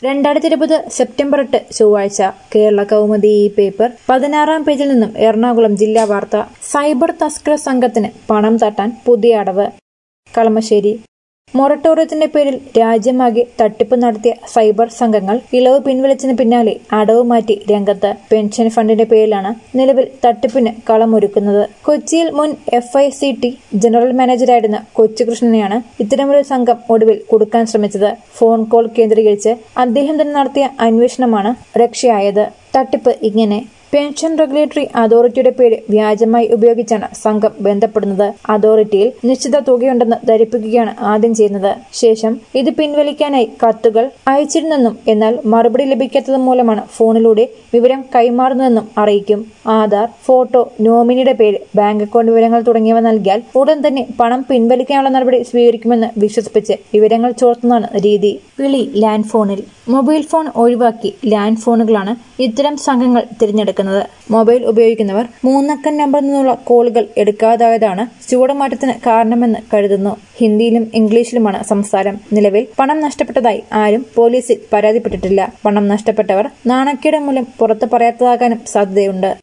രണ്ടായിരത്തി ഇരുപത് സെപ്റ്റംബർ എട്ട് ചൊവ്വാഴ്ച കേരള കൗമുദി ഈ പേപ്പർ പതിനാറാം പേജിൽ നിന്നും എറണാകുളം ജില്ലാ വാർത്ത സൈബർ തസ്കര സംഘത്തിന് പണം തട്ടാൻ പുതിയ അടവ് കളമശ്ശേരി മൊറട്ടോറിയത്തിന്റെ പേരിൽ രാജ്യമാകെ തട്ടിപ്പ് നടത്തിയ സൈബർ സംഘങ്ങൾ ഇളവ് പിൻവലിച്ചതിന് പിന്നാലെ അടവ് മാറ്റി രംഗത്ത് പെൻഷൻ ഫണ്ടിന്റെ പേരിലാണ് നിലവിൽ തട്ടിപ്പിന് കളമൊരുക്കുന്നത് കൊച്ചിയിൽ മുൻ F I C T general മാനേജറായിരുന്ന കൊച്ചുകൃഷ്ണനെയാണ് ഇത്തരമൊരു സംഘം ഒടുവിൽ കൊടുക്കാൻ ശ്രമിച്ചത് ഫോൺ കോൾ കേന്ദ്രീകരിച്ച് അദ്ദേഹം തന്നെ നടത്തിയ അന്വേഷണമാണ് രക്ഷയായത് തട്ടിപ്പ് ഇങ്ങനെ പെൻഷൻ റെഗുലേറ്ററി അതോറിറ്റിയുടെ പേര് വ്യാജമായി ഉപയോഗിച്ചാണ് സംഘം ബന്ധപ്പെടുന്നത് അതോറിറ്റിയിൽ നിശ്ചിത തുകയുണ്ടെന്ന് ധരിപ്പിക്കുകയാണ് ആദ്യം ചെയ്യുന്നത് ശേഷം ഇത് പിൻവലിക്കാനായി കത്തുകൾ അയച്ചിരുന്നെന്നും എന്നാൽ മറുപടി ലഭിക്കാത്തത് മൂലമാണ് ഫോണിലൂടെ വിവരം കൈമാറുന്നതെന്നും അറിയിക്കും ആധാർ ഫോട്ടോ നോമിനിയുടെ പേര് ബാങ്ക് അക്കൗണ്ട് വിവരങ്ങൾ തുടങ്ങിയവ നൽകിയാൽ ഉടൻ തന്നെ പണം പിൻവലിക്കാനുള്ള നടപടി സ്വീകരിക്കുമെന്ന് വിശ്വസിപ്പിച്ച് വിവരങ്ങൾ ചോർത്തുന്നതാണ് രീതി വിളി ലാൻഡ് ഫോണിൽ മൊബൈൽ ഫോൺ ഒഴിവാക്കി ലാൻഡ് ഫോണുകളാണ് ഇത്തരം സംഘങ്ങൾ തിരഞ്ഞെടുക്കുന്നത് മൊബൈൽ ഉപയോഗിക്കുന്നവർ മൂന്നക്കം നമ്പറിൽ നിന്നുള്ള കോളുകൾ എടുക്കാതായതാണ് ചൂടമാറ്റത്തിന് കാരണമെന്ന് കരുതുന്നു ഹിന്ദിയിലും ഇംഗ്ലീഷിലുമാണ് സംസാരം നിലവിൽ പണം നഷ്ടപ്പെട്ടതായി ആരും പോലീസിൽ പരാതിപ്പെട്ടിട്ടില്ല പണം നഷ്ടപ്പെട്ടവർ നാണക്കേട് മൂലം പുറത്തു പറയാത്തതാകാനും സാധ്യതയുണ്ട്